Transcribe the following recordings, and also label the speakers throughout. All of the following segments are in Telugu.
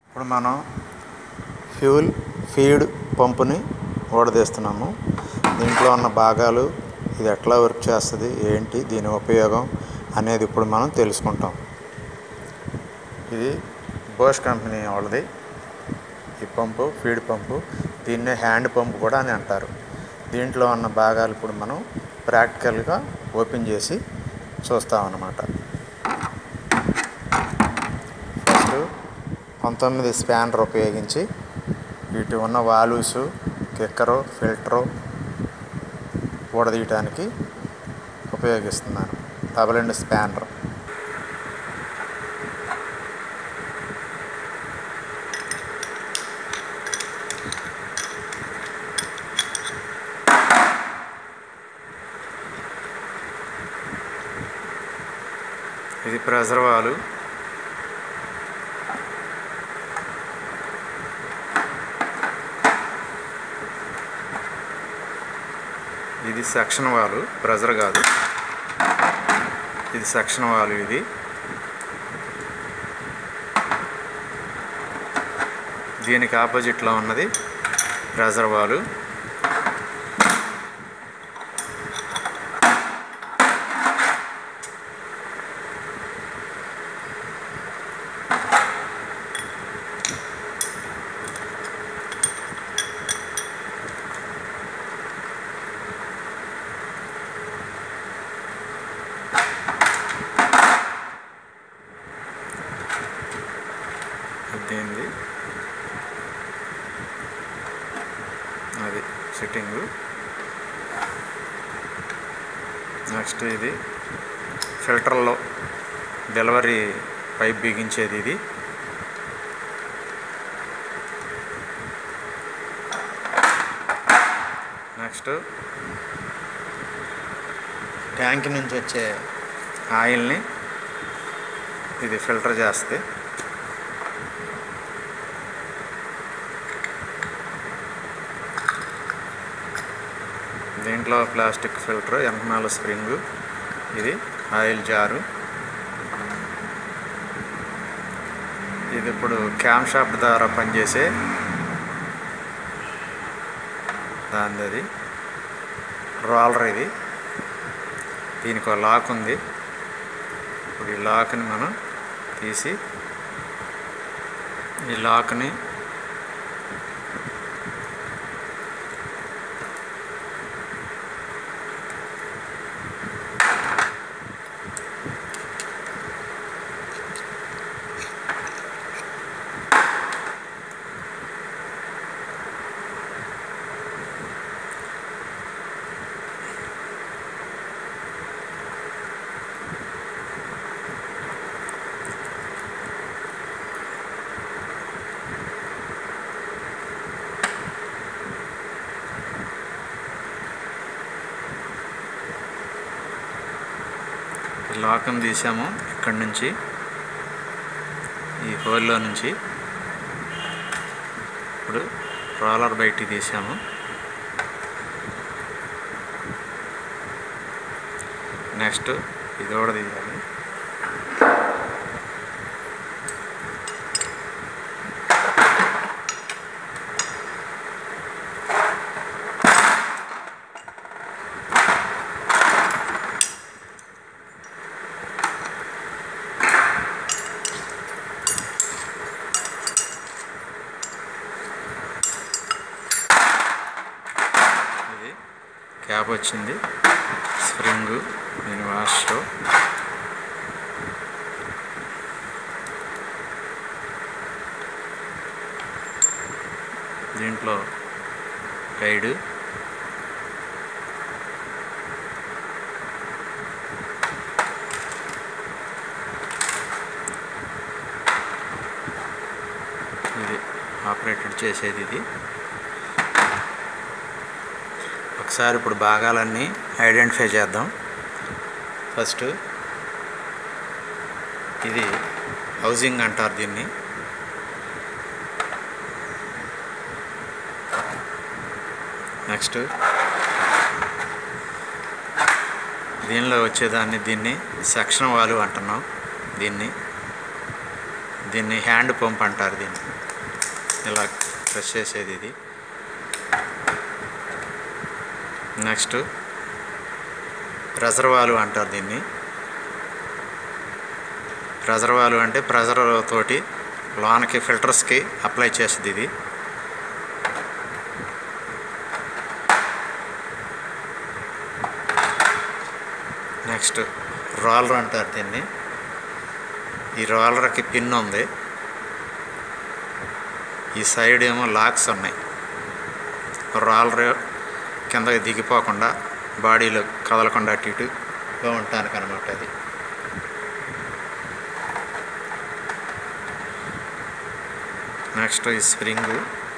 Speaker 1: ఇప్పుడు మనం ఫ్యూల్ ఫీడ్ పంపుని ఊడదీస్తున్నాము దీంట్లో ఉన్న భాగాలు ఇది ఎట్లా వర్క్ చేస్తుంది ఏంటి దీని ఉపయోగం అనేది ఇప్పుడు మనం తెలుసుకుంటాం ఇది బోష్ కంపెనీ వాళ్ళది ఈ పంపు ఫీడ్ పంపు దీన్నే హ్యాండ్ పంపు కూడా అని అంటారు దీంట్లో ఉన్న భాగాలు ఇప్పుడు మనం ప్రాక్టికల్గా ఓపెన్ చేసి చూస్తామన్నమాట ఫస్ట్ పంతొమ్మిది స్పానర్ ఉపయోగించి వీటి ఉన్న వాల్వ్స్ కిక్కరు ఫిల్టరు ఊడదీయటానికి ఉపయోగిస్తున్నాను డబల్ ఎండ్ స్పానర్ ఇది ప్రెజర్ వాలు ఇది సెక్షన్ వాలు ప్రెజర్ కాదు ఇది సెక్షన్ వాలు ఇది దీనికి ఆపోజిట్లో ఉన్నది ప్రెజర్ వాలు దీనిది అది సిట్టింగు నెక్స్ట్ ఇది ఫిల్టర్లో డెలివరీ పైప్ బిగించేది ఇది నెక్స్ట్ ట్యాంక్ నుంచి వచ్చే ఆయిల్ని ఇది ఫిల్టర్ చేస్తే దీంట్లో ప్లాస్టిక్ ఫిల్టర్ వెనకమాల స్ప్రింగు ఇది ఆయిల్ జారు ఇది ఇప్పుడు క్యామ్ షాఫ్ట్ ద్వారా పనిచేసే దాని అది రోలర్ ఇది దీనికి ఒక లాక్ ఉంది ఇప్పుడు ఈ లాక్ని మనం తీసి ఈ లాక్ని ఈ లాక్ని తీసాము ఇక్కడి నుంచి ఈ హోల్లో నుంచి ఇప్పుడు రోలర్ బయటికి తీసాము నెక్స్ట్ ఇది కూడా తీయాలి ఇది క్యాప్ వచ్చింది స్ప్రింగ్ దీని వాష్ దీంట్లో గైడ్ ఇది ఆపరేటెడ్ చేసేది ఇది ఒకసారి ఇప్పుడు భాగాలన్నీ ఐడెంటిఫై చేద్దాం ఫస్ట్ ఇది హౌసింగ్ అంటారు దీన్ని నెక్స్ట్ దీనిలో వచ్చేదాన్ని దీన్ని సెక్షన్ వాల్వ్ అంటున్నాం దీన్ని దీన్ని హ్యాండ్ పంప్ అంటారు దీన్ని ఇలా ప్రెస్ చేసేది ఇది నెక్స్ట్ ప్రెజర్ వాల్వ్ అంటారు దీన్ని ప్రెజర్ వాల్వ్ అంటే ప్రెజర్ తోటి లోనకి ఫిల్టర్స్కి అప్లై చేస్తుంది ఇది నెక్స్ట్ రోలర్ అంటారు దీన్ని ఈ రోలర్కి పిన్ ఉంది ఈ సైడ్ ఏమో లాక్స్ ఉన్నాయి రోలర్ కిందకి దిగిపోకుండా బాడీలో కదలకుండా అటు ఇటుగా ఉండటానికి అనమాట అది నెక్స్ట్ ఈ స్ప్రింగ్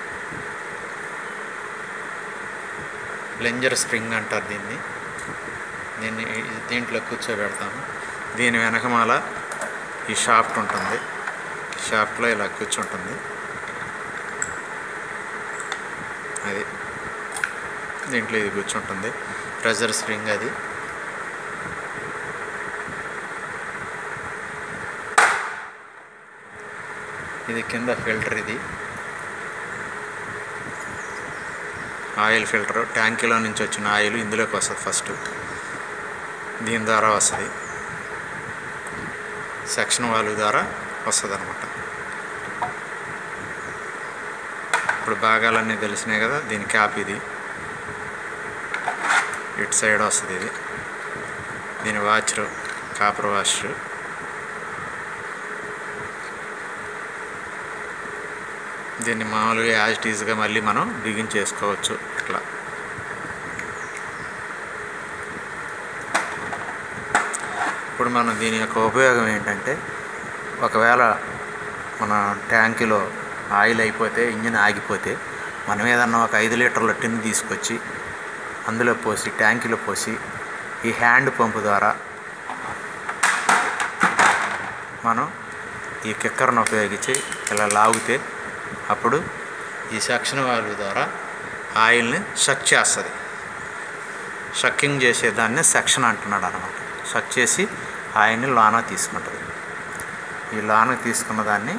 Speaker 1: ప్లెంజర్ స్ప్రింగ్ అంటారు దీన్ని దీన్ని దీంట్లో కూర్చోబెడతాము దీని వెనకమాల ఈ షాఫ్ట్ ఉంటుంది షాఫ్ట్లో ఇలా కూర్చుంటుంది అది దీంట్లో ఇది కూర్చుంటుంది ప్రెజర్ స్ప్రింగ్ అది ఇది కింద ఫిల్టర్ ఇది ఆయిల్ ఫిల్టర్ ట్యాంకీలో నుంచి వచ్చిన ఆయిల్ ఇందులోకి వస్తుంది ఫస్ట్ దీని ద్వారా వస్తుంది సెక్షన్ వాల్వ్ ద్వారా వస్తుంది అనమాట ఇప్పుడు భాగాలన్నీ తెలిసినాయి కదా దీని క్యాప్ ఇది ఇటు సైడ్ వస్తుంది ఇది దీని వాచ్ కాపర్ వాష్ దీన్ని మామూలుగా యాజ్ టీజ్గా మళ్ళీ మనం బిగించేసుకోవచ్చు ఇట్లా ఇప్పుడు మనం దీని యొక్క ఉపయోగం ఏంటంటే ఒకవేళ మన ట్యాంకులో ఆయిల్ అయిపోతే ఇంజిన్ ఆగిపోతే మనం ఏదన్నా ఒక ఐదు లీటర్ల టిన్ తీసుకొచ్చి అందులో పోసి ట్యాంకులో పోసి ఈ హ్యాండ్ పంపు ద్వారా మనం ఈ కిక్కర్ను ఉపయోగించి ఇలా లాగితే అప్పుడు ఈ సెక్షన్ వాల్వ్ ద్వారా ఆయిల్ని షక్ చేస్తుంది షక్కింగ్ చేసేదాన్ని సెక్షన్ అంటున్నాడు అనమాట షక్ చేసి ఆయిల్ని లోన తీసుకుంటుంది ఈ లోన తీసుకున్న దాన్ని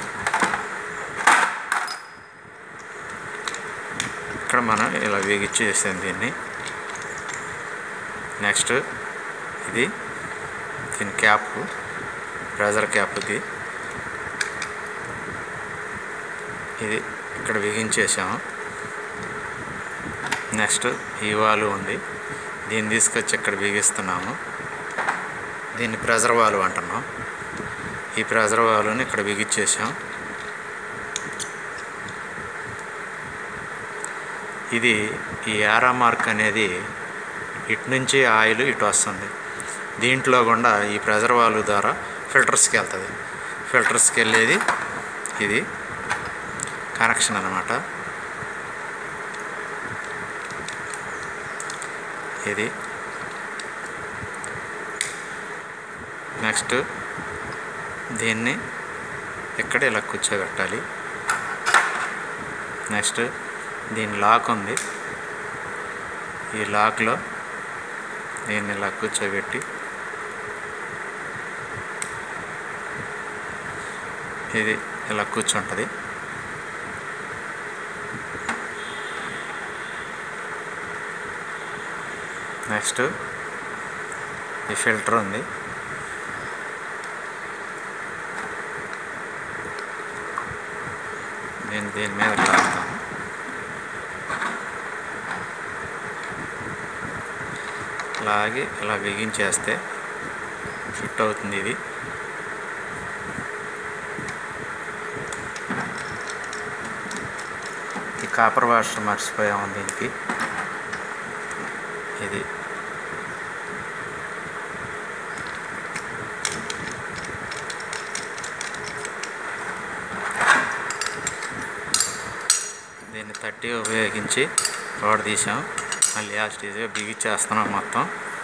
Speaker 1: ఇక్కడ మనం ఇలా వేగిచ్చేసాం దీన్ని నెక్స్ట్ ఇది దీని క్యాప్ ప్రెజర్ క్యాప్ ఇది ఇది ఇక్కడ బిగించేసాము నెక్స్ట్ ఈ వాలు ఉంది దీన్ని తీసుకొచ్చి ఇక్కడ బిగిస్తున్నాము దీన్ని ప్రెజర్ వాల్వ్ అంటున్నాం ఈ ప్రెజర్ వాల్వ్ని ఇక్కడ బిగించేసాం ఇది ఈ యారా మార్క్ అనేది ఇటు నుంచి ఆయిల్ ఇటు వస్తుంది దీంట్లో గుండా ఈ ప్రెజర్ వాల్వ్ ద్వారా ఫిల్టర్స్కి వెళ్తుంది ఫిల్టర్స్కి వెళ్ళేది ఇది కనెక్షన్ అనమాట ఇది నెక్స్ట్ దీన్ని ఇక్కడ ఇలా కూర్చోబెట్టాలి నెక్స్ట్ దీని లాక్ ఉంది ఈ లాక్లో దీన్ని ఇలా కూర్చోబెట్టి ఇది ఇలా కూర్చుంటుంది నెక్స్ట్ ఈ ఫిల్టర్ ఉంది నేను దీని మీద లాగుతాను లాగి ఇలా బిగించేస్తే ఫిట్ అవుతుంది ఇది ఈ కాపర్ వాషర్ మర్చిపోయాము దీనికి ఇది దీన్ని తట్టి ఉపయోగించి రోడ్ తీసాం మళ్ళీ ఆ స్టేజ్గా బిగిచ్చేస్తున్నాం మొత్తం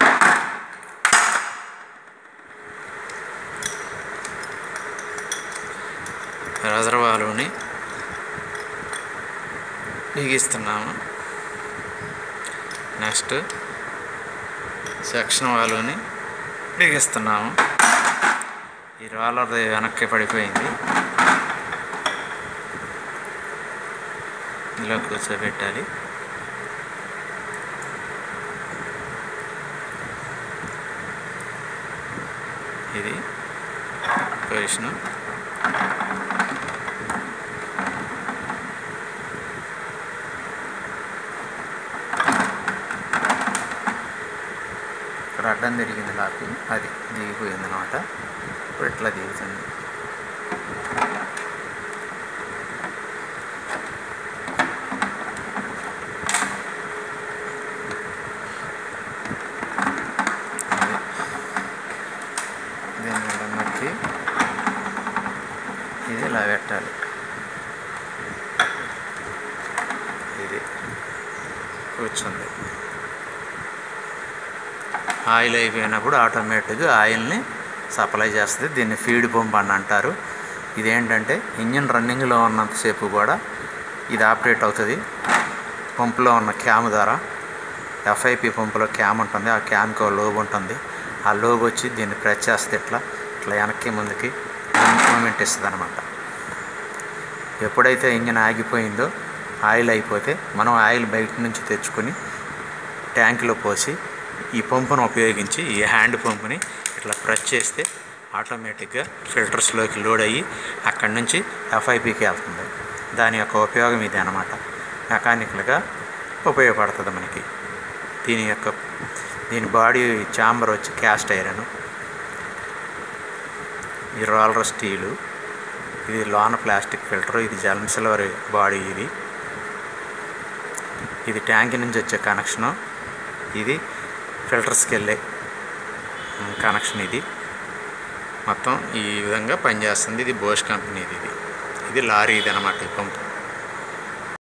Speaker 1: రిజర్వాలుని బిగిస్తున్నాము నెక్స్ట్ సెక్షన్ వాలుని బిగిస్తున్నాము ఈ రోలర్ వెనక్కి పడిపోయింది ఇలా కూర్చోబెట్టాలి ఇది పొజిషను ఇక్కడ అడ్డం తిరిగింది నాకు అది దిగిపోయింది అనమాట ఇప్పుడు ఇట్లా దిగుతుంది అది. దీన్ని ఇలా నొక్కి ఇది ఇలా పెట్టాలి ఇది కూర్చుంది ఆయిల్ అయిపోయినప్పుడు ఆటోమేటిక్గా ఆయిల్ని సప్లై చేస్తుంది దీన్ని ఫీడ్ పంప్ అని అంటారు ఇదేంటంటే ఇంజిన్ రన్నింగ్లో ఉన్నంతసేపు కూడా ఇది ఆపరేట్ అవుతుంది పంపులో ఉన్న క్యామ్ ద్వారా ఎఫ్ఐపి పంపులో క్యామ్ ఉంటుంది ఆ క్యామ్కి ఒక లోబ్ ఉంటుంది ఆ లోబ్ వచ్చి దీన్ని ప్రెస్ చేస్తే ఇట్లా ఇట్లా వెనక్కి ముందుకి మూమెంట్ ఇస్తుంది అనమాట ఎప్పుడైతే ఇంజిన్ ఆగిపోయిందో ఆయిల్ అయిపోతే మనం ఆయిల్ బయట నుంచి తెచ్చుకొని ట్యాంకులో పోసి ఈ పంపును ఉపయోగించి ఈ హ్యాండ్ పంపుని ఇట్లా ప్రెస్ చేస్తే ఆటోమేటిక్గా ఫిల్టర్స్లోకి లోడ్ అయ్యి అక్కడి నుంచి ఎఫ్ఐపికి వెళ్తుంది దాని యొక్క ఉపయోగం ఇది అనమాట మెకానికల్గా ఉపయోగపడుతుంది మనకి దీని యొక్క దీని బాడీ చాంబర్ వచ్చి క్యాస్ట్ ఐరన్ ఈ రోలర్ స్టీలు ఇది లోన ప్లాస్టిక్ ఫిల్టర్ ఇది జలన్ సిల్వర్ బాడీ ఇది ఇది ట్యాంక్ నుంచి వచ్చే కనెక్షను ఇది ఫిల్టర్స్కి వెళ్ళే కనెక్షన్ ఇది మొత్తం ఈ విధంగా పనిచేస్తుంది ఇది బోష్ కంపెనీది ఇది ఇది లారీ ఇది అనమాట ఈ పంపు